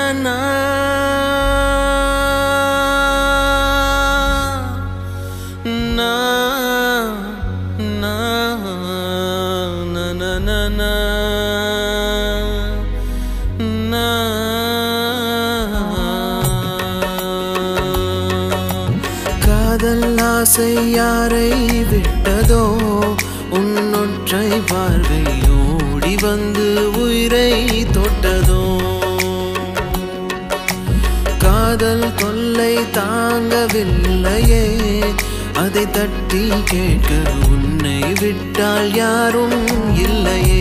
நா நா நா நா நா நா நா நா காதல் ஆசை யாரை விட்டதோ உன்னொற்றை பார்வை ஓடி வந்து உயிரை தொட்டதோ காதல் தொல்லை தாங்கவில்லையே அதை தட்டி கேட்க உன்னை விட்டால் யாரும் இல்லையே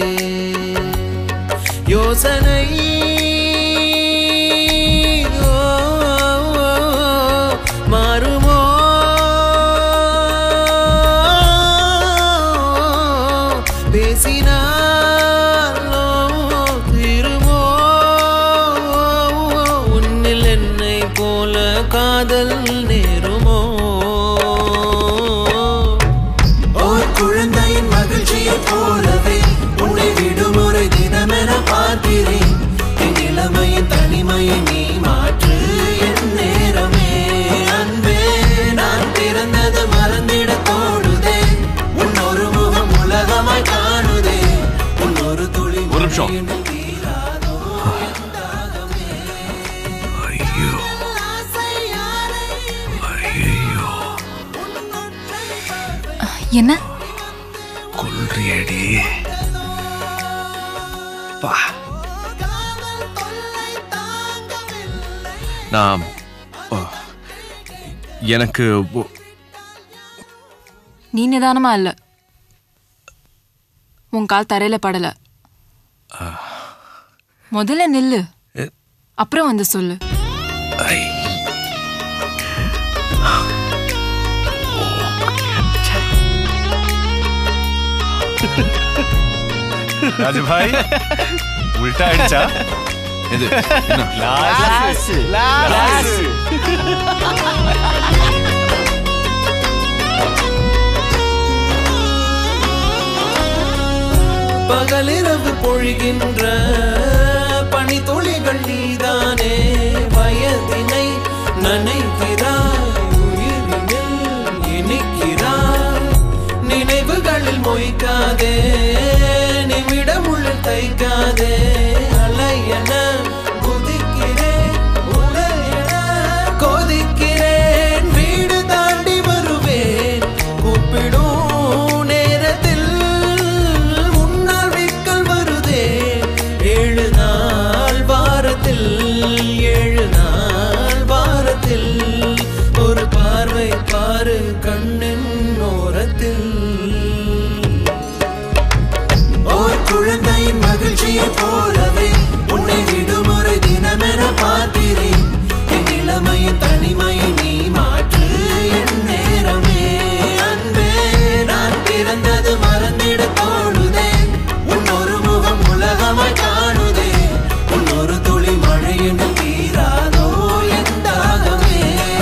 யோசனை ஓ, மாறுமோ பேசினாலோ தீருமோ உன்னில் என்னை போல காதல் நேருமோ ஓர் குழந்தையின் மகிழ்ச்சியைப் போலவே உன்னை விடுமுறை தினமென பார்க்கிறேன் என் இளமையின் தனிமையை நீ மாற்று என் நேரமே அன்பே நான் பிறந்தது மறந்திட தோடுதே உன் ஒரு முகம் உலகமாய் காணுதே உன் ஒரு துளி ஒரு நிமிஷம். மழையில் தீராதோ என் தாகமே. ஐயோ ஆசை யாரை ஐயோ என்ன கொல்றியடி பா நான் ஓ, எனக்கு ஒ- நீ நிதானமா இல்ல உன் கால் தரையில படல முதல்ல நில்லு எ- அப்புறம் வந்து சொல்லு ஐ. ராஜு பாய் உல்டா ஆயிடுச்சா இது என்ன? பகலிரவு பொழிகின்ற பனித்துளிகள் நீதானே வயதினை நனைக்கிறாய் உயிரினில் இனிக்கிறாய் நினைவுகளில் மொய்க்காதே நிமிடமுள்ள தைக்காதே அலையென குதிக்கிறேன் உடலென கொதிக்கிறேன் வீடு தாண்டி வருவேன் கூப்பிடும் நேரத்தில் முன்னால் விக்கல் வருதே ஏழு நாள் வாரத்தில் ஏழு நாள் வாரத்தில் ஒரு பார்வை பாரு கண்ணின் ஓரத்தில் ஓர் குழந்தையின் மகிழ்ச்சியைப் போலவே உன்னை விடுமுறை தினமென பார்க்கிறேன் என் இளமையின் தனிமையை நீ மாற்று என் நேரமே அன்பே நான் பிறந்தது மறந்திட தோணுதே உன் ஒரு முகம் உலகமாய் காணுதே உன் ஒரு துளி மழை என்று தீராதோ என் தாகமே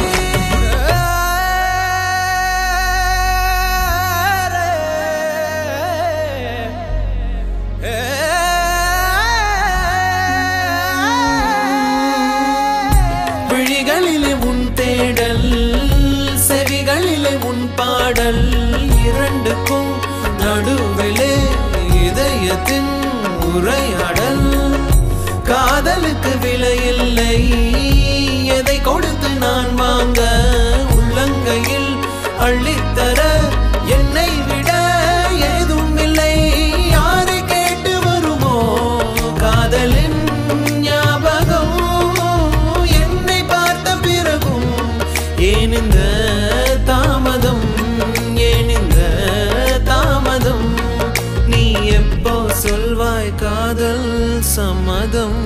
விழிகளிலே உன் தேடல் செவிகளிலே உன் பாடல் இரண்டுக்கும் நடுவிலே இதயத்தின் உரையாடல் காதலுக்கு விலையில்லை எதை கொடுத்து நான் வாங்க உள்ளங்கையில் அள்ளித்தர என்னை விட ஏதும் இல்லை யாரை கேட்டு வருமோ காதலின் ஞாபகம் என்னை பார்த்த பிறகும் ஏன் இந்த தாமதம் ஏன் இந்த தாமதம் நீ எப்போ சொல்வாய் காதல் சம்மதம்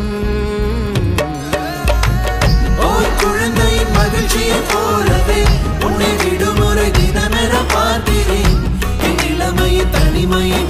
ஓர் குழந்தையின் மகிழ்ச்சியைப் போலவே உன்னை விடுமுறை தினமென பார்க்கிறேன் என் இளமையின் தனிமையை